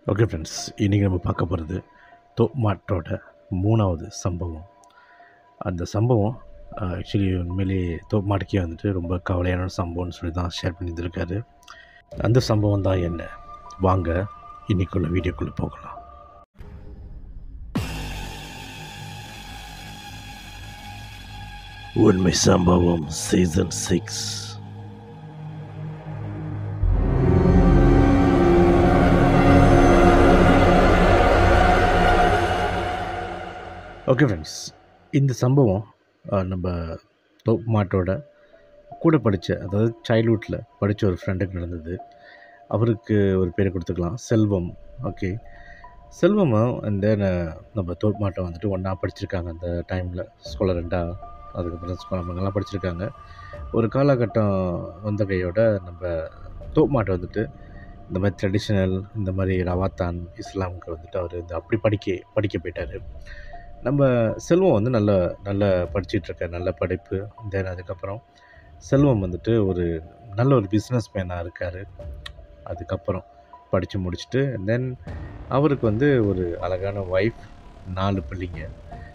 okay friends இன்றைக்கி நம்ம பார்க்க போகிறது தோமாட்டோட மூணாவது சம்பவம் அந்த சம்பவம் ஆக்சுவலி உண்மையிலேயே தோமாட்டுக்கே வந்துட்டு ரொம்ப கவலையான ஒரு சம்பவம்னு சொல்லி தான் ஷேர் பண்ணியிருந்திருக்காரு அந்த சம்பவம் தான் என்ன வாங்க இன்னைக்குள்ள வீடியோக்குள்ளே போகலாம் உண்மை சம்பவம் சீசன் சிக்ஸ் ஓகே ஃப்ரெண்ட்ஸ் இந்த சம்பவம் அஹ், நம்ம தோப் மாட்டோட கூட படித்த அதாவது சைல்ட்ஹுட்டில் படித்த ஒரு ஃப்ரெண்டுக்கு நடந்தது அவருக்கு ஒரு பேர் கொடுத்துக்கலாம் செல்வம் ஓகே செல்வம் அந்த நம்ம தோப் மாட்டை வந்துட்டு ஒன்றா படிச்சிருக்காங்க அந்த டைமில் ஸ்கூலில் ரெண்டாக அதுக்கப்புறம் ஸ்கூல் படிச்சிருக்காங்க ஒரு காலகட்டம் வந்த கையோட நம்ம தோப் மாட்டை வந்துட்டு இந்த மாதிரி ட்ரெடிஷ்னல் இந்த மாதிரி ரவாத்தான் இஸ்லாமுக்கு வந்துட்டு அவர் இந்த அப்படி படிக்க படிக்க போயிட்டார் நம்ம செல்வம் வந்து நல்ல நல்ல படிச்சிட்ருக்க நல்ல படிப்பு தென் அதுக்கப்புறம் செல்வம் வந்துட்டு ஒரு நல்ல ஒரு பிஸ்னஸ் மேனாக இருக்கார் அதுக்கப்புறம் படித்து முடிச்சுட்டு தென் அவருக்கு வந்து ஒரு அழகான ஒய்ஃப் நாலு பிள்ளைங்க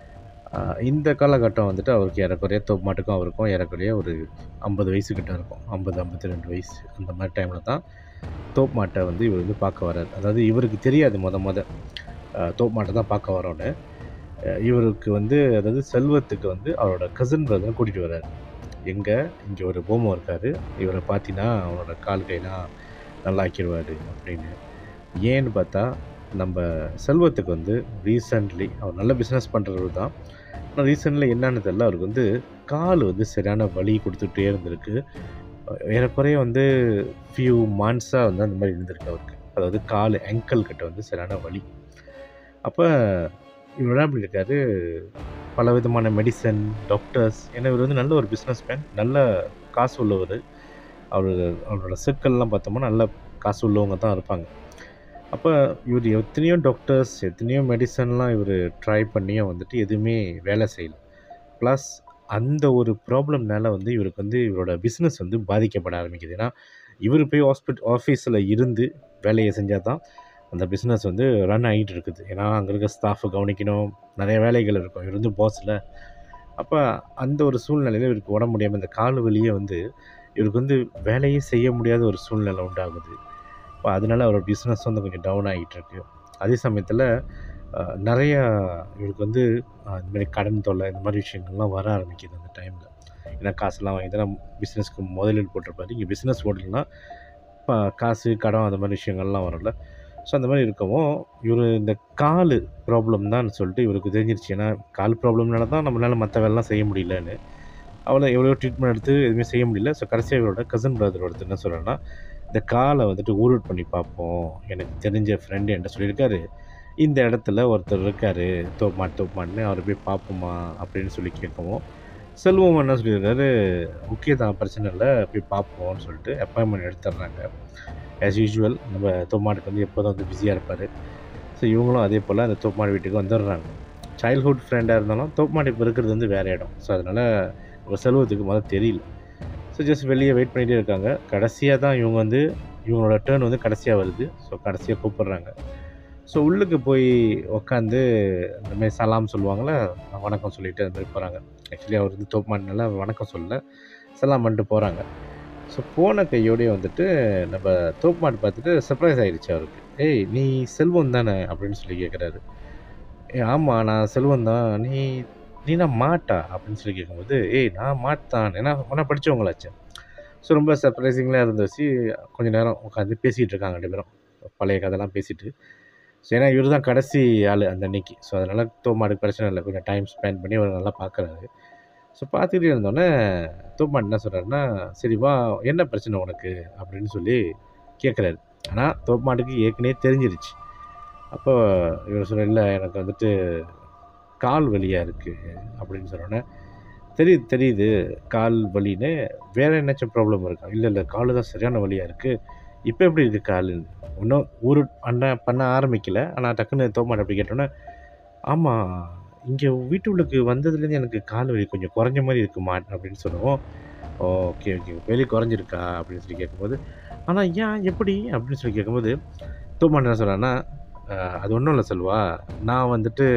ஆஹ் இந்த காலகட்டம் வந்துட்டு அவருக்கு ஏறக்குறைய தோப்பாட்டுக்கும் அவருக்கும் ஏறக்குறைய ஒரு ஐம்பது வயசு கிட்ட இருக்கும் ஐம்பது ஐம்பத்தி ரெண்டு வயசு அந்த மாதிரி டைமில் தான் தோப் மாட்டை வந்து இவர் வந்து பார்க்க வர்றார் அதாவது இவருக்கு தெரியாது முத முத ஆஹ் தோப் மாட்டை தான் பார்க்க வரோன்னு அஹ் இவருக்கு வந்து அதாவது செல்வத்துக்கு வந்து அவரோட கசின் பிரதர் கூட்டிகிட்டு வர்றாரு எங்கே இங்கே ஒரு போமோ இருக்கார் இவரை பார்த்தீங்கன்னா அவரோட கால் கைலாம் நல்லா ஆக்கிடுவார் அப்படின்னு ஏன்னு பார்த்தா நம்ம செல்வத்துக்கு வந்து ரீசன்ட்லி அவர் நல்ல பிஸ்னஸ் பண்ணுறவர் தான் ஆனால் ரீசெண்டில் என்னன்னு தெரியல அவருக்கு வந்து கால் வந்து சரியான வலி கொடுத்துட்டே இருந்திருக்கு அஹ் ஏறக்குறைய வந்து ஃபியூ மந்த்ஸாக வந்து அந்த மாதிரி இருந்திருக்கு அவருக்கு அதாவது கால் ankle கிட்ட வந்து சரியான வலி அப்போ இவர் என்ன பண்ணியிருக்காரு பல விதமான மெடிசன் டாக்டர்ஸ் ஏன்னா இவர் வந்து நல்ல ஒரு பிஸ்னஸ் மேன் நல்ல காசு உள்ளவர் அவர் அவரோட சர்க்கிள்லாம் பார்த்தோம்னா நல்ல காசு உள்ளவங்க தான் இருப்பாங்க அப்போ இவர் எத்தனையோ டாக்டர்ஸ் எத்தனையோ மெடிசன்லாம் இவர் ட்ரை பண்ணியும் வந்துட்டு எதுவுமே வேலை செய்யல ப்ளஸ் அந்த ஒரு ப்ராப்ளம்னால வந்து இவருக்கு வந்து இவரோட பிஸ்னஸ் வந்து பாதிக்கப்பட ஆரம்பிக்குது ஏன்னா இவர் போய் ஹாஸ்பிட் ஆஃபீஸில் இருந்து வேலையை செஞ்சால் தான் அந்த பிஸ்னஸ் வந்து ரன் ஆகிட்டு இருக்குது ஏன்னா அங்கே இருக்க ஸ்டாஃபை கவனிக்கணும் நிறைய வேலைகள் இருக்கும் இவர் வந்து பாஸில் அப்போ அந்த ஒரு சூழ்நிலையில் இவருக்கு உடம்பு முடியாமல் இந்த கால் வலியே வந்து இவருக்கு வந்து வேலையே செய்ய முடியாத ஒரு சூழ்நிலை உண்டாகுது இப்போ அதனால அவரோட பிஸ்னஸ் வந்து கொஞ்சம் டவுன் ஆகிட்டு இருக்கு அதே சமயத்தில் நிறையா இவருக்கு வந்து அஹ், இந்த மாதிரி கடன் தொல்லை இந்த மாதிரி விஷயங்கள்லாம் வர ஆரம்பிக்குது அந்த டைமில் ஏன்னா காசுலாம் வாங்கி தான் பிஸ்னஸ்க்கு முதலீடு போட்டிருப்பாரு இங்கே பிஸ்னஸ் ஓடலைன்னா இப்போ காசு கடன் அந்த மாதிரி விஷயங்கள்லாம் வரும்ல ஸோ அந்த மாதிரி இருக்கவும் இவர் இந்த கால் ப்ராப்ளம் தான் சொல்லிட்டு இவருக்கு தெரிஞ்சிருச்சு ஏன்னா கால் ப்ராப்ளம்னால தான் நம்மளால் மற்ற வேலைலாம் செய்ய முடியலன்னு அவளை எவ்வளோ ட்ரீட்மெண்ட் எடுத்து எதுவுமே செய்ய முடியல ஸோ கடைசியாக இவரோட கசன் பிரதரோட என்ன சொல்கிறேன்னா இந்த காலை வந்துட்டு ஊருட் பண்ணி பார்ப்போம் எனக்கு தெரிஞ்ச ஃப்ரெண்டு என்கிட்ட சொல்லியிருக்காரு இந்த இடத்துல ஒருத்தர் இருக்கார் தோப்மாட் தோப்மாட்னு அவரை போய் பார்ப்போமா அப்படின்னு சொல்லி கேட்கவும் செல்வம் என்ன சொல்லியிருக்காரு ஓகே தான் பிரச்சனை இல்லை போய் பார்ப்போம்னு சொல்லிட்டு அப்பாயின்மெண்ட் எடுத்துடுறாங்க ஆஸ் யூஷுவல் நம்ம தோமாட்டுக்கு வந்து எப்போதும் வந்து பிஸியாக இருப்பார் ஸோ இவங்களும் அதே போல் அந்த தோப்மாடு வீட்டுக்கு வந்துடுறாங்க சைல்ட்ஹுட் ஃப்ரெண்டாக இருந்தாலும் தோப்மாடு இப்போ இருக்கிறது வந்து வேறு இடம் ஸோ அதனால் நம்ம செல்வத்துக்கு முதல்ல தெரியல ஸோ ஜஸ்ட் வெளியே வெயிட் பண்ணிகிட்டே இருக்காங்க கடைசியாக தான் இவங்க வந்து இவங்களோட டேர்ன் வந்து கடைசியாக வருது ஸோ கடைசியாக கூப்பிட்றாங்க ஸோ உள்ளுக்கு போய் உக்காந்து இந்த மாதிரி சலாம் சொல்லுவாங்கள்ல வணக்கம் சொல்லிட்டு அந்த மாதிரி போகிறாங்க ஆக்சுவலி அவர் வந்து தோப்மாட்டினால அவர் வணக்கம் சொல்லல சலாம் பண்ணிட்டு போகிறாங்க ஸோ போன கையோடய வந்துட்டு நம்ம தோப்மாட்டு பார்த்துட்டு சர்ப்ரைஸ் ஆயிடுச்சு அவருக்கு ஏய் நீ செல்வம் தானே அப்படின்னு சொல்லி கேட்குறாரு ஏ ஆமாம் நான் செல்வம் தான் நீ நீ நான் மாட்டா அப்படின்னு சொல்லி கேட்கும்போது ஏய் நான் மாட்டான் ஏன்னா நான் படித்தவங்களாச்சு ஸோ ரொம்ப சர்ப்ரைசிங்லாம் இருந்துச்சு கொஞ்ச நேரம் உட்காந்து பேசிகிட்டு இருக்காங்க ரெண்டு பேரும் பழைய கதைலாம் பேசிட்டு ஸோ ஏன்னா இவர் தான் கடைசி ஆள் அந்த அன்னைக்கு ஸோ அதனால் தோமாடுக்கு பிரச்சனை இல்லை கொஞ்சம் டைம் ஸ்பெண்ட் பண்ணி அவர் நல்லா பார்க்குறாரு ஸோ பார்த்துக்கிட்டே இருந்தோடனே தோமாடு என்ன சொல்கிறாருன்னா சரி வா என்ன பிரச்சனை உனக்கு அப்படின்னு சொல்லி கேட்குறாரு ஆனால் தோமாட்டுக்கு ஏற்கனவே தெரிஞ்சிருச்சு அப்போ இவர் சொல்ல இல்லை எனக்கு வந்துட்டு கால் வலியாக இருக்குது அப்படின்னு சொன்னோன்னே தெரியுது தெரியுது கால் வலின்னு வேறு என்னாச்சும் ப்ராப்ளம் இருக்கா இல்லை இல்லை கால் தான் சரியான வலியாக இருக்குது இப்போ எப்படி இருக்குது காலுன்னு இன்னும் ஊரு பண்ண பண்ண ஆரம்பிக்கல ஆனால் டக்குன்னு தோமாட் அப்படி கேட்டோன்னே ஆமாம் இங்கே வீட்டுள்ளுக்கு வந்ததுலேருந்து எனக்கு கால் வலி கொஞ்சம் குறைஞ்ச மாதிரி இருக்குமா அப்படின்னு சொல்லுவோம் ஓகே ஓகே வெளி குறைஞ்சிருக்கா அப்படின்னு சொல்லி கேட்கும்போது ஆனால் ஏன் எப்படி அப்படின்னு சொல்லி கேட்கும்போது தூமான் என்ன சொல்கிறான்னா அது ஒன்றும் இல்லை செல்வா நான் வந்துட்டு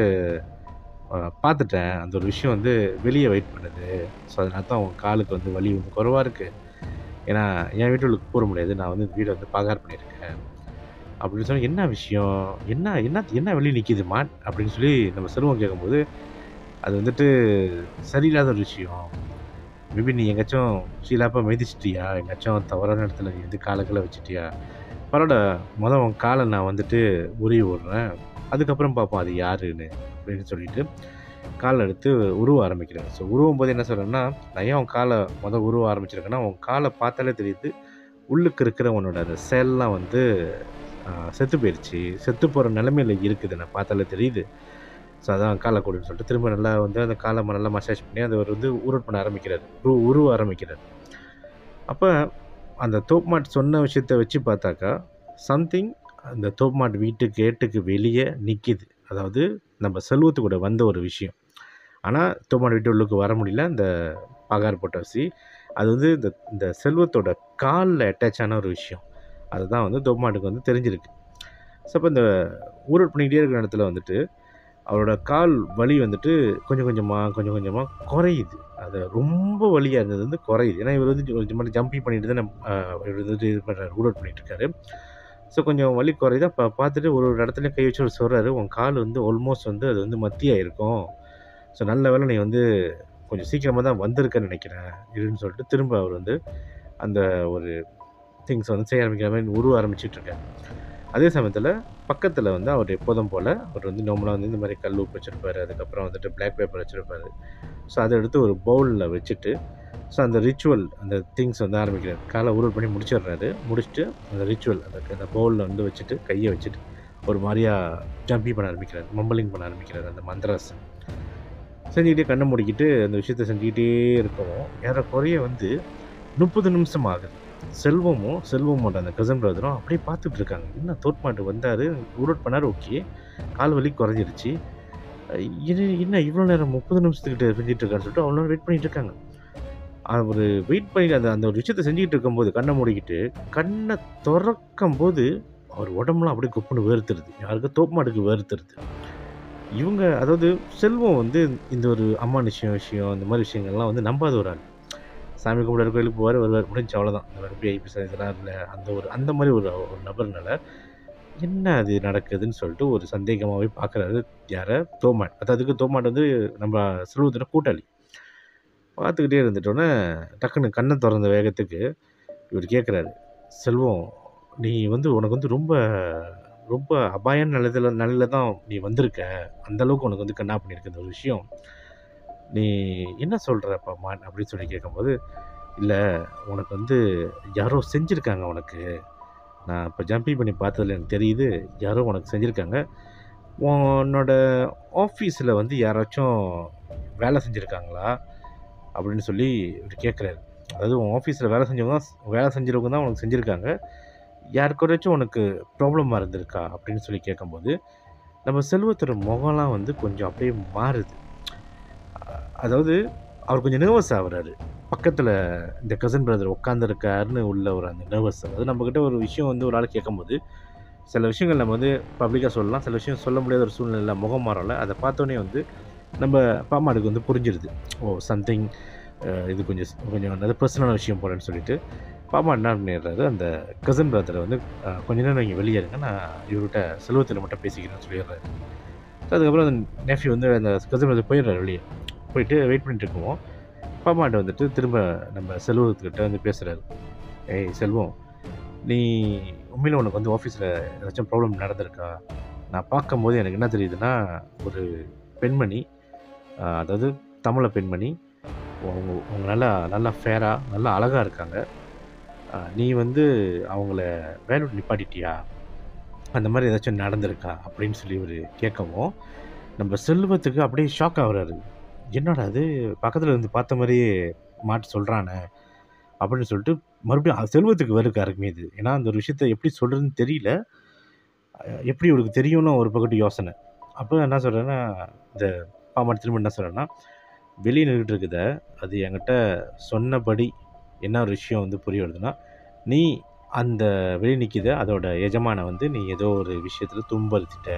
அஹ், பார்த்துட்டேன் அந்த ஒரு விஷயம் வந்து வெளியே வெயிட் பண்ணுது ஸோ அதனால தான் உங்கள் காலுக்கு வந்து வலி வந்து குறைவாக இருக்குது ஏன்னா என் வீட்டுக்கு கூற முடியாது நான் வந்து இந்த வீடை வந்து பாகார் பண்ணியிருக்கேன் அப்படின்னு சொல்லி என்ன விஷயம் என்ன என்ன என்ன வெளியே நிற்கிதுமா அப்படின்னு சொல்லி நம்ம செல்வம் கேட்கும்போது அது வந்துட்டு சரியில்லாத ஒரு விஷயம் மேபி நீ எங்கேயாச்சும் சீலாப்பாக மிதிச்சிட்டியா எங்கேயாச்சும் தவறான இடத்துல நீ வந்து காலக்கெல்லாம் வச்சிட்டியா பரவாயில்ல மொதல் உன் காலை நான் வந்துட்டு உருவி விடுறேன் அதுக்கப்புறம் பார்ப்போம் அது யாருன்னு அப்படின்னு சொல்லிட்டு காலை எடுத்து உருவ ஆரம்பிக்கிறேன் ஸோ உருவும் போது என்ன சொல்கிறேன்னா நான் ஏன் உன் காலை மொதல் உருவ ஆரம்பிச்சிருக்கேன்னா உன் காலை பார்த்தாலே தெரியுது உள்ளுக்கு இருக்கிற உன்னோட அந்த செல்லாம் வந்து ஆஹ், செத்து போயிடுச்சு செத்து போகிற நிலமையில இருக்குது நான் பார்த்தாலே தெரியுது ஸோ அதான் காலை கொடுன்னு சொல்லிட்டு திரும்ப நல்லா வந்து அந்த காலை நல்லா மசாஜ் பண்ணி அதை அவர் வந்து உருட் பண்ண ஆரம்பிக்கிறார் உரு உருவ ஆரம்பிக்கிறார் அப்போ அந்த தோப் மாட் சொன்ன விஷயத்தை வச்சு பார்த்தாக்கா சம்திங் அந்த தோப் மாட் வீட்டு கேட்டுக்கு வெளியே நிற்கிது அதாவது நம்ம செல்வத்து கூட வந்த ஒரு விஷயம் ஆனால் தோப் மாட் வீட்டு உள்ளுக்கு வர முடியல அந்த பகார் பொட்டாசி அது வந்து இந்த இந்த செல்வத்தோட காலில் அட்டாச் ஆன ஒரு விஷயம் அதுதான் வந்து தோப் மாட்டுக்கு வந்து தெரிஞ்சிருக்கு ஸோ அப்போ இந்த ஊரட் பண்ணிக்கிட்டே இருக்கிற இடத்துல வந்துட்டு அவரோட கால் வலி வந்துட்டு கொஞ்சம் கொஞ்சமாக கொஞ்சம் கொஞ்சமாக குறையுது அது ரொம்ப வலியாக இருந்தது வந்து குறையுது ஏன்னா இவர் வந்து கொஞ்சம் மாதிரி ஜம்பிங் பண்ணிட்டு தான் இவர் வந்து இது பண்ணுறாரு ரூட் பண்ணிட்டு இருக்காரு ஸோ கொஞ்சம் வலி குறையுது அப்போ பார்த்துட்டு ஒரு ஒரு இடத்துல கை வச்சு ஒரு சொல்கிறாரு உன் கால் வந்து ஆல்மோஸ்ட் வந்து அது வந்து மத்தியாக இருக்கும் ஸோ நல்ல வேளை நீ வந்து கொஞ்சம் சீக்கிரமாக தான் வந்திருக்கன்னு நினைக்கிறேன் இதுன்னு சொல்லிட்டு திரும்ப அவர் வந்து அந்த ஒரு திங்ஸ் வந்து செய்ய ஆரம்பிக்கிற மாதிரி உருவ ஆரம்பிச்சிட்டு இருக்காரு அதே சமயத்தில் பக்கத்தில் வந்து அவர் எப்போதும் போல் அவர் வந்து நார்மலாக வந்து இந்த மாதிரி கல் உப்பு வச்சுருப்பாரு அதுக்கப்புறம் வந்துட்டு பிளாக் பேப்பர் வச்சுருப்பாரு ஸோ அதை எடுத்து ஒரு பவுலில் வச்சுட்டு ஸோ அந்த ரிச்சுவல் அந்த திங்ஸ் வந்து ஆரம்பிக்கிறார் காலை உருள் பண்ணி முடிச்சிடுறாரு முடிச்சுட்டு அந்த ரிச்சுவல் அந்த அந்த பவுலில் வந்து வச்சுட்டு கையை வச்சுட்டு ஒரு மாதிரியா ஜம்பி பண்ண ஆரம்பிக்கிறார் மம்பலிங் பண்ண ஆரம்பிக்கிறார் அந்த மந்திராஸ் செஞ்சுக்கிட்டே கண்ணை மூடிக்கிட்டு அந்த விஷயத்தை செஞ்சுக்கிட்டே இருக்கவும் ஏறக்குறைய வந்து முப்பது நிமிஷம் ஆகுது செல்வமும் செல்வமோட அந்த கசன் பிரதரும் அப்படியே பார்த்துட்டு இருக்காங்க என்ன தோட்மாட்டு வந்தார் உருட் பண்ணார் ஓகே கால் வலி குறைஞ்சிருச்சு அஹ் இது என்ன இவ்வளோ நேரம் முப்பது நிமிஷத்துக்கிட்ட செஞ்சுட்டு இருக்காருன்னு சொல்லிட்டு அவ்வளோ நேரம் வெயிட் பண்ணிட்டு இருக்காங்க அவர் வெயிட் பண்ணி அந்த அந்த ஒரு விஷயத்தை செஞ்சுக்கிட்டு இருக்கும்போது கண்ணை மூடிக்கிட்டு கண்ணை திறக்கும் போது அவர் உடம்புலாம் அப்படியே குப்புன்னு வேர்த்துருது யாருக்கு தோப்மாட்டுக்கு வேர்த்துருது இவங்க அதாவது செல்வம் வந்து இந்த ஒரு அம்மானுஷயம் விஷயம் இந்த மாதிரி விஷயங்கள்லாம் வந்து நம்பாத ஒரு ஆள் சாமி கும்பிட கோயிலுக்கு போவார் வருவார் முடிஞ்சு அவ்வளோதான் இந்த மாதிரி பிஐபி இதெல்லாம் இல்லை அந்த ஒரு அந்த மாதிரி ஒரு ஒரு நபர்னால என்ன அது நடக்குதுன்னு சொல்லிட்டு ஒரு சந்தேகமாகவே பார்க்குறாரு யாரை தோமாட் அதாவது தோமாட் வந்து நம்ம செல்வத்தோட கூட்டாளி பார்த்துக்கிட்டே இருந்துட்டோன்னே டக்குன்னு கண்ணை திறந்த வேகத்துக்கு இவர் கேட்குறாரு செல்வம் நீ வந்து உனக்கு வந்து ரொம்ப ரொம்ப அபாயான நிலத்தில் நிலையில தான் நீ வந்திருக்க அந்த அளவுக்கு உனக்கு வந்து கண்ணா பண்ணியிருக்கு இந்த ஒரு விஷயம் நீ என்ன சொல்கிறப்பா மான் அப்படின்னு சொல்லி கேட்கும்போது இல்லை உனக்கு வந்து யாரோ செஞ்சுருக்காங்க உனக்கு நான் இப்போ ஜம்பிங் பண்ணி பார்த்ததுல எனக்கு தெரியுது யாரோ உனக்கு செஞ்சுருக்காங்க உன்னோட ஆஃபீஸில் வந்து யாராச்சும் வேலை செஞ்சுருக்காங்களா அப்படின்னு சொல்லி இவர் கேட்குறாரு அதாவது உன் ஆஃபீஸில் வேலை செஞ்சவங்க தான் வேலை செஞ்சவங்க தான் உனக்கு செஞ்சுருக்காங்க யாருக்கூடாச்சும் உனக்கு ப்ராப்ளமாக இருந்திருக்கா அப்படின்னு சொல்லி கேட்கும்போது நம்ம செல்வத்தோட முகம்லாம் வந்து கொஞ்சம் அப்படியே மாறுது அஹ் அதாவது அவர் கொஞ்சம் நர்வஸ் ஆகுறாரு பக்கத்தில் இந்த கசன் பிரதர் உட்காந்துருக்காருன்னு உள்ள ஒரு அந்த நர்வஸ் அதாவது நம்மக்கிட்ட ஒரு விஷயம் வந்து ஒரு ஆள் கேட்கும்போது சில விஷயங்கள் நம்ம வந்து பப்ளிக்காக சொல்லலாம் சில விஷயம் சொல்ல முடியாத ஒரு சூழ்நிலை முகம் மாறல அதை பார்த்தோன்னே வந்து நம்ம பாமாடுக்கு வந்து புரிஞ்சிருது ஓ சம்திங் இது கொஞ்சம் கொஞ்சம் நல்ல பர்சனலான விஷயம் போலன்னு சொல்லிட்டு பாமா என்ன பண்ணிடுறாரு அந்த கசன் பிரதரை வந்து அஹ், கொஞ்ச நேரம் நீங்கள் வெளியே இருங்க நான் இவர்கிட்ட செல்வத்தில் மட்டும் பேசிக்கிறேன்னு சொல்லிடுறாரு So, அதுக்கப்புறம் அந்த நெஃப்யூ வந்து அந்த கசன் பிரதர் போயிடுறாரு வெளியே போயிட்டு வெயிட் பண்ணிட்டு இருக்குவோம் பாமாட்ட வந்துட்டு திரும்ப நம்ம செல்வத்துக்கிட்ட வந்து பேசுகிறாரு ஏய் செல்வம் நீ உண்மையில் உனக்கு வந்து ஆஃபீஸில் ஏதாச்சும் ப்ராப்ளம் நடந்திருக்கா நான் பார்க்கும்போது எனக்கு என்ன தெரியுதுன்னா ஒரு பெண்மணி ஆஹ், அதாவது தமிழ பெண்மணி அவங்க அவங்க நல்லா நல்லா ஃபேராக நல்லா அழகாக இருக்காங்க ஆஹ், நீ வந்து அவங்கள வேலை விட்டு நிப்பாட்டிட்டியா அந்த மாதிரி ஏதாச்சும் நடந்திருக்கா அப்படின்னு சொல்லி இவர் கேட்கவும் நம்ம செல்வத்துக்கு அப்படியே ஷாக் ஆகுறாரு என்னடா அது பக்கத்தில் இருந்து பார்த்த மாதிரியே மாட்டு சொல்கிறானே அப்படின்னு சொல்லிட்டு மறுபடியும் அது செல்வத்துக்கு வெறுக்க ஆரம்பிக்குது ஏன்னா அந்த ஒரு விஷயத்த எப்படி சொல்கிறதுன்னு தெரியல அஹ் எப்படி இவருக்கு தெரியும்னு ஒரு பக்கத்து யோசனை அப்போ என்ன சொல்கிறேன்னா இந்த பாமாட்டு திரும்ப என்ன சொல்கிறேன்னா வெளியே நின்றுட்டு இருக்குத அது என்கிட்ட சொன்னபடி என்ன ஒரு விஷயம் வந்து புரிய வருதுன்னா நீ அந்த வெளியே நிற்கிது அதோட எஜமானை வந்து நீ ஏதோ ஒரு விஷயத்தில் துன்புறுத்திட்ட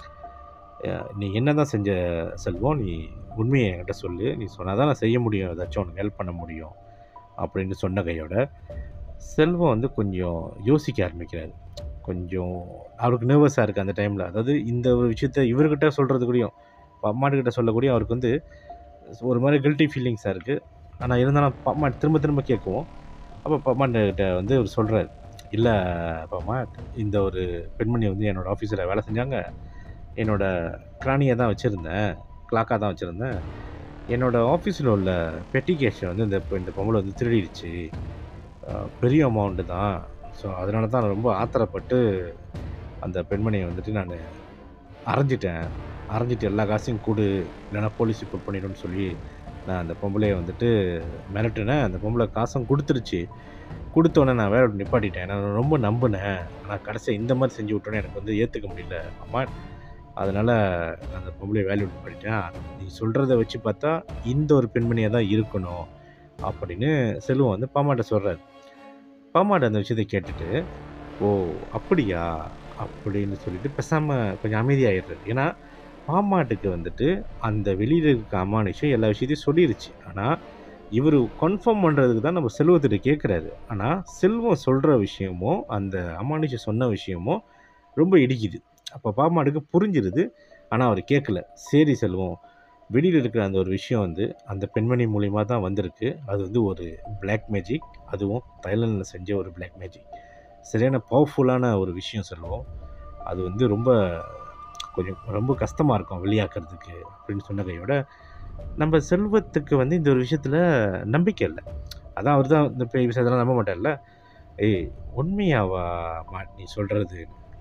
அஹ் நீ என்ன தான் செஞ்ச செல்வம் நீ உண்மையை என்கிட்ட சொல்லு நீ சொன்னால் தான் நான் செய்ய முடியும் ஏதாச்சும் உனக்கு ஹெல்ப் பண்ண முடியும் அப்படின்னு சொன்ன கையோட செல்வம் வந்து கொஞ்சம் யோசிக்க ஆரம்பிக்கிறாரு கொஞ்சம் அவருக்கு நர்வஸாக இருக்குது அந்த டைமில் அதாவது இந்த ஒரு விஷயத்த இவர்கிட்ட சொல்கிறது கூடயும் அம்மாட்டுக்கிட்ட சொல்லக்கூடிய அவருக்கு வந்து ஒரு மாதிரி கில்ட்டி ஃபீலிங்ஸாக இருக்குது ஆனால் இருந்தாலும் அம்மா திரும்ப திரும்ப கேட்கவும் அப்போ பம்மாட்ட வந்து அவர் சொல்கிறார் இல்லை பாம்மா இந்த ஒரு பெண்மணி வந்து என்னோடய ஆஃபீஸில் வேலை செஞ்சாங்க என்னோட கிராணியை தான் வச்சுருந்தேன் கிளாக்காக தான் வச்சுருந்தேன் என்னோடய ஆஃபீஸில் உள்ள பெட்டி கேஷை வந்து இந்த இந்த பொம்பளை வந்து திருடிடுச்சு அஹ் பெரிய அமௌண்ட்டு தான் ஸோ அதனால தான் நான் ரொம்ப ஆத்திரப்பட்டு அந்த பெண்மணியை வந்துட்டு நான் அரைஞ்சிட்டேன் அரைஞ்சிட்டு எல்லா காசையும் கொடு இல்லைன்னா போலீஸ் ரிப்போர்ட் பண்ணிடும்னு சொல்லி நான் அந்த பொம்பளையை வந்துட்டு மிரட்டினேன் அந்த பொம்பளை காசும் கொடுத்துருச்சு கொடுத்தோன்னே நான் வேலை விட்டு நிப்பாட்டிட்டேன் நான் ரொம்ப நம்பினேன் ஆனால் கடைசியாக இந்த மாதிரி செஞ்சு விட்டோன்னே எனக்கு வந்து ஏற்றுக்க முடியல அம்மா அதனால் நான் அந்த பொம்பளை வேலையை விட்டு நிப்பாட்டிட்டேன் நீ சொல்கிறத வச்சு பார்த்தா இந்த ஒரு பெண்மணியாக தான் இருக்கணும் அப்படின்னு செல்வம் வந்து பாமாட்ட சொல்கிறார் பாமாட்ட அந்த விஷயத்தை கேட்டுட்டு ஓ அப்படியா அப்படின்னு சொல்லிட்டு பேசாமல் கொஞ்சம் அமைதியாகிடுறாரு ஏன்னா பாமாட்டுக்கு வந்துட்டு அந்த வெளியில் இருக்க அமானுஷம் எல்லா விஷயத்தையும் சொல்லிருச்சு ஆனால் இவர் கன்ஃபார்ம் பண்ணுறதுக்கு தான் நம்ம செல்வத்திட்ட கேட்குறாரு ஆனால் செல்வம் சொல்கிற விஷயமோ அந்த அமானுஷம் சொன்ன விஷயமோ ரொம்ப இடிக்குது அப்போ பாமாட்டுக்கு புரிஞ்சிருது ஆனால் அவர் கேட்கல சரி செல்வம் வெளியில் இருக்கிற அந்த ஒரு விஷயம் வந்து அந்த பெண்மணி மூலிமா தான் வந்திருக்கு அது வந்து ஒரு Black மேஜிக் அதுவும் தைலண்டில் செஞ்ச ஒரு Black மேஜிக் சரியான பவர்ஃபுல்லான ஒரு விஷயம் சொல்லுவோம் அது வந்து ரொம்ப கொஞ்சம் ரொம்ப கஷ்டமாக இருக்கும் வெளியாக்குறதுக்கு அப்படின்னு சொன்ன கையோட நம்ம செல்வத்துக்கு வந்து இந்த ஒரு விஷயத்தில் நம்பிக்கை இல்லை அதான் அவர் தான் இந்த பேய் விஷயத்தெல்லாம் நம்ப மாட்டார்ல ஏய் உண்மையாவா மா நீ சொல்கிறது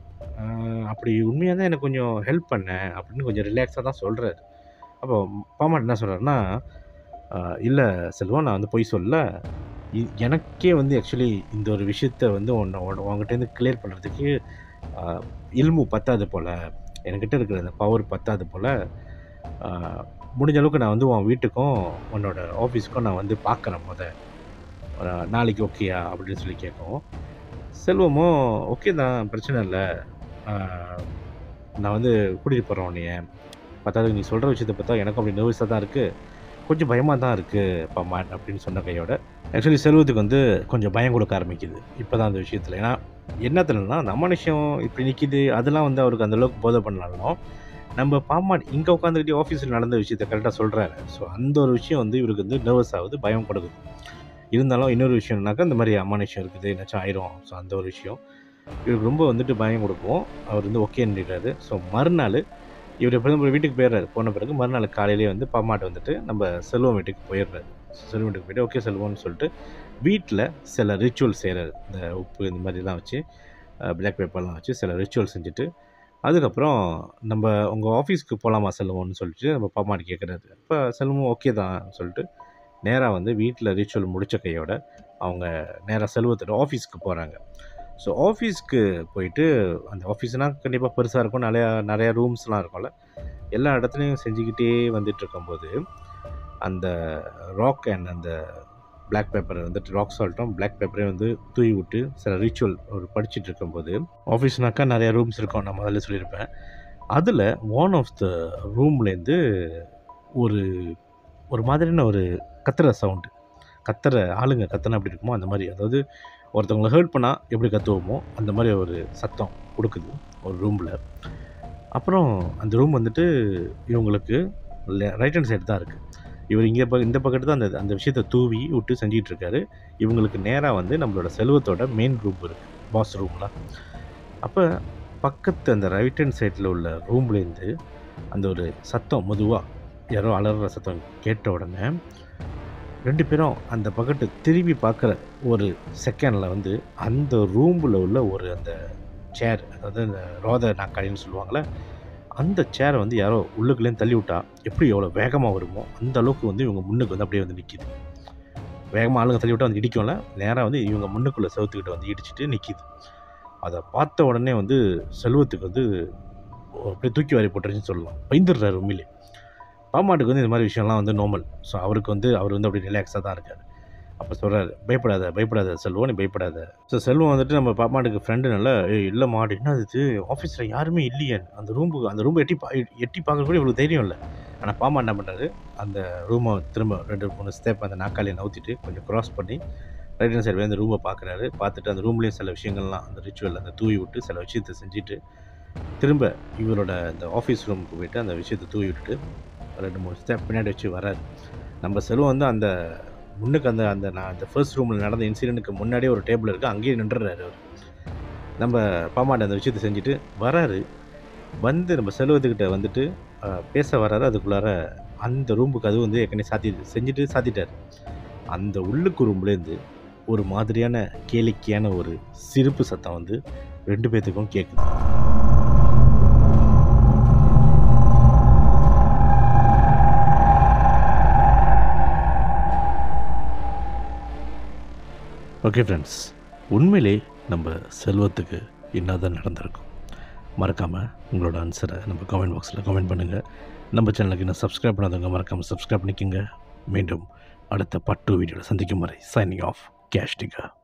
அப்படி உண்மையாக தான் எனக்கு கொஞ்சம் ஹெல்ப் பண்ண அப்படின்னு கொஞ்சம் ரிலாக்ஸாக தான் சொல்கிறாரு அப்போ பாமாட் என்ன சொல்கிறாருன்னா இல்லை செல்வம் நான் வந்து பொய் சொல்ல இ- எனக்கே வந்து ஆக்சுவலி இந்த ஒரு விஷயத்த வந்து உன்னை உன் உங்ககிட்டேருந்து கிளியர் பண்ணுறதுக்கு இல்மு பத்தாது போல் என்கிட்ட இருக்கிற அந்த பவர் பத்தாது போல் முடிஞ்ச அளவுக்கு நான் வந்து உன் வீட்டுக்கும் உன்னோட ஆஃபீஸ்க்கும் நான் வந்து பார்க்குறேன் முத அஹ், நாளைக்கு ஓகேயா அப்படின்னு சொல்லி கேட்கும் செல்வமும் ஓகே தான் பிரச்சனை இல்லை நான் வந்து கூட்டிகிட்டு போகிறேன் உன்னைய பத்தாவது நீ சொல்கிற விஷயத்தை பார்த்தா எனக்கும் அப்படி நர்வஸாக தான் இருக்குது கொஞ்சம் பயமாக தான் இருக்குது பம்மான் அப்படின்னு சொன்ன கையோட ஆக்சுவலி செல்வத்துக்கு வந்து கொஞ்சம் பயம் கொடுக்க ஆரம்பிக்குது இப்போ தான் அந்த விஷயத்தில் ஏன்னா என்னத்துலனா அந்த அமானுஷம் இப்படி நிற்கிது அதெல்லாம் வந்து அவருக்கு அந்த அளவுக்கு போதை பண்ணாலும் நம்ம பாமான் இங்கே உட்காந்துக்கிட்டே ஆஃபீஸில் நடந்த விஷயத்த கரெக்டாக சொல்கிறாரு ஸோ அந்த ஒரு விஷயம் வந்து இவருக்கு வந்து நர்வஸ் ஆகுது பயம் கொடுக்குது இருந்தாலும் இன்னொரு விஷயம்னாக்கா இந்த மாதிரி அமானுஷம் இருக்குது என்னாச்சும் ஆயிரும் ஸோ அந்த ஒரு விஷயம் இவருக்கு ரொம்ப வந்துட்டு பயம் கொடுக்கும் அவர் வந்து ஓகேன்றாரு ஸோ மறுநாள் இவர் எப்போ நம்ம வீட்டுக்கு போயிடுறாரு போன பிறகு மறுநாள் காலையிலேயே வந்து பாமாட்ட வந்துட்டு நம்ம செல்வம் வீட்டுக்கு போயிடுறாரு செல்வம் வீட்டுக்கு போயிட்டு ஓகே செல்வம்னு சொல்லிட்டு வீட்டில் சில ரிச்சுவல் செய்கிறாரு இந்த உப்பு இந்த மாதிரிலாம் வச்சு பிளாக் பேப்பர்லாம் வச்சு சில ரிச்சுவல் செஞ்சுட்டு அதுக்கப்புறம் நம்ம உங்கள் ஆஃபீஸ்க்கு போகலாமா செல்வம்னு சொல்லிட்டு நம்ம பாமாட்ட கேட்குறாரு இப்போ செல்வம் ஓகே தான் சொல்லிட்டு நேராக வந்து வீட்டில் ரிச்சுவல் முடிச்ச கையோட அவங்க நேராக செல்வத்தோட ஆஃபீஸ்க்கு போகிறாங்க ஸோ ஆஃபீஸ்க்கு போயிட்டு அந்த ஆஃபீஸ்னால் கண்டிப்பாக பெருசாக இருக்கும் நிறையா நிறையா ரூம்ஸ்லாம் இருக்கும்ல எல்லா இடத்துலையும் செஞ்சுக்கிட்டே வந்துட்டு இருக்கும்போது அந்த ராக் அண்ட் அந்த பிளாக் பேப்பரை வந்துட்டு ராக் சால்ட்டும் பிளாக் பேப்பரையும் வந்து தூவி விட்டு சில ரிச்சுவல் ஒரு படிச்சுட்டு இருக்கும்போது ஆஃபீஸ்னாக்கா நிறைய ரூம்ஸ் இருக்கும் நான் முதல்ல சொல்லியிருப்பேன் அதில் ஒன் ஆஃப் த ரூம்லேருந்து ஒரு ஒரு மாதிரியான ஒரு கத்துற சவுண்டு கத்துற ஆளுங்க கத்துனா எப்படி இருக்குமோ அந்த மாதிரி அதாவது ஒருத்தவங்களை ஹர்ட் பண்ணால் எப்படி கத்துவோமோ அந்த மாதிரி ஒரு சத்தம் கொடுக்குது ஒரு ரூமில் அப்புறம் அந்த ரூம் வந்துட்டு இவங்களுக்கு ரைட் ஹேண்ட் சைடு தான் இருக்குது இவர் இங்கே ப இந்த பக்கத்து தான் அந்த அந்த விஷயத்தை தூவி விட்டு செஞ்சிட்டு இருக்காரு இவங்களுக்கு நேராக வந்து நம்மளோட செல்வத்தோட மெயின் ரூம் இருக்குது பாஸ் ரூம்லாம் அப்போ பக்கத்து அந்த ரைட் ஹேண்ட் சைடில் உள்ள ரூம்லேருந்து அந்த ஒரு சத்தம் மெதுவாக யாரோ அலறுற சத்தம் கேட்ட உடனே ரெண்டு பேரும் அந்த பக்கத்து திரும்பி பார்க்குற ஒரு செகண்டில் வந்து அந்த ரூமில் உள்ள ஒரு அந்த சேர் அதாவது இந்த ரோத நாக்காளின்னு சொல்லுவாங்கள்ல அந்த சேரை வந்து யாரோ உள்ளுக்குள்ளேயும் தள்ளி விட்டா எப்படி எவ்வளோ வேகமாக வருமோ அந்த அளவுக்கு வந்து இவங்க முன்னுக்கு வந்து அப்படியே வந்து நிற்கிது வேகமாக ஆளுங்க தள்ளி விட்டா வந்து இடிக்கும்ல நேராக வந்து இவங்க முன்னுக்குள்ளே செவத்துக்கிட்ட வந்து இடிச்சிட்டு நிற்கிது அதை பார்த்த உடனே வந்து செல்வத்துக்கு வந்து அப்படியே தூக்கி வாரி போட்டுருச்சுன்னு சொல்லலாம் பயந்துடுறாரு உண்மையிலே பாமாட்டுக்கு வந்து இந்த மாதிரி விஷயம்லாம் வந்து நார்மல் ஸோ அவருக்கு வந்து அவர் வந்து அப்படி ரிலாக்ஸாக தான் இருக்கார் அப்போ சொல்கிறாரு பயப்படாத பயப்படாத செல்வம் நீ பயப்படாத ஸோ செல்வம் வந்துட்டு நம்ம பாப்பாட்டுக்கு ஃப்ரெண்டுனால ஏய் இல்லை மாடு என்ன இது ஆஃபீஸில் யாருமே இல்லையே அந்த ரூமுக்கு அந்த ரூம் எட்டி பா எட்டி பார்க்க கூட இவ்வளோ தைரியம் இல்லை ஆனால் பாமா என்ன பண்ணுறாரு அந்த ரூமை திரும்ப ரெண்டு மூணு ஸ்டெப் அந்த நாக்காளியை நவுத்திட்டு கொஞ்சம் க்ராஸ் பண்ணி ரைட் ஹேண்ட் சைடு அந்த ரூமை பார்க்குறாரு பார்த்துட்டு அந்த ரூம்லேயும் சில விஷயங்கள்லாம் அந்த ரிச்சுவல் அந்த தூவி விட்டு சில விஷயத்தை செஞ்சுட்டு திரும்ப இவரோட அந்த ஆஃபீஸ் ரூமுக்கு போயிட்டு அந்த விஷயத்தை தூவி விட்டுட்டு ரெண்டு மூணு ஸ்டெப் பின்னாடி வச்சு வராரு நம்ம செல்வம் வந்து அந்த முன்னுக்கு அந்த அந்த நான் அந்த ஃபர்ஸ்ட் ரூமில் நடந்த இன்சிடென்ட்டுக்கு முன்னாடியே ஒரு டேபிள் இருக்குது அங்கேயே நின்றுறாரு அவர் நம்ம பாமாட்ட அந்த விஷயத்தை செஞ்சுட்டு வராரு வந்து நம்ம செல்வத்துக்கிட்ட வந்துட்டு அஹ், பேச வராரு அதுக்குள்ளார அந்த ரூமுக்கு அது வந்து ஏற்கனவே சாத்தி செஞ்சுட்டு சாத்திட்டார் அந்த உள்ளுக்கு ரூம்லேருந்து ஒரு மாதிரியான கேளிக்கையான ஒரு சிரிப்பு சத்தம் வந்து ரெண்டு பேர்த்துக்கும் கேட்குது ஓகே ஃப்ரெண்ட்ஸ் உண்மையிலே நம்ம செல்வத்துக்கு என்னதான் நடந்திருக்கும் மறக்காமல் உங்களோட ஆன்சரை நம்ம கமெண்ட் பாக்ஸில் கமெண்ட் பண்ணுங்கள் நம்ம சேனலுக்கு இன்னும் சப்ஸ்கிரைப் பண்ணாதவங்க மறக்காமல் சப்ஸ்கிரைப் பண்ணிக்கோங்க மீண்டும் அடுத்த பட்டு வீடியோவில் சந்திக்கும் வரை சைனிங் ஆஃப் கேஷ்டிகா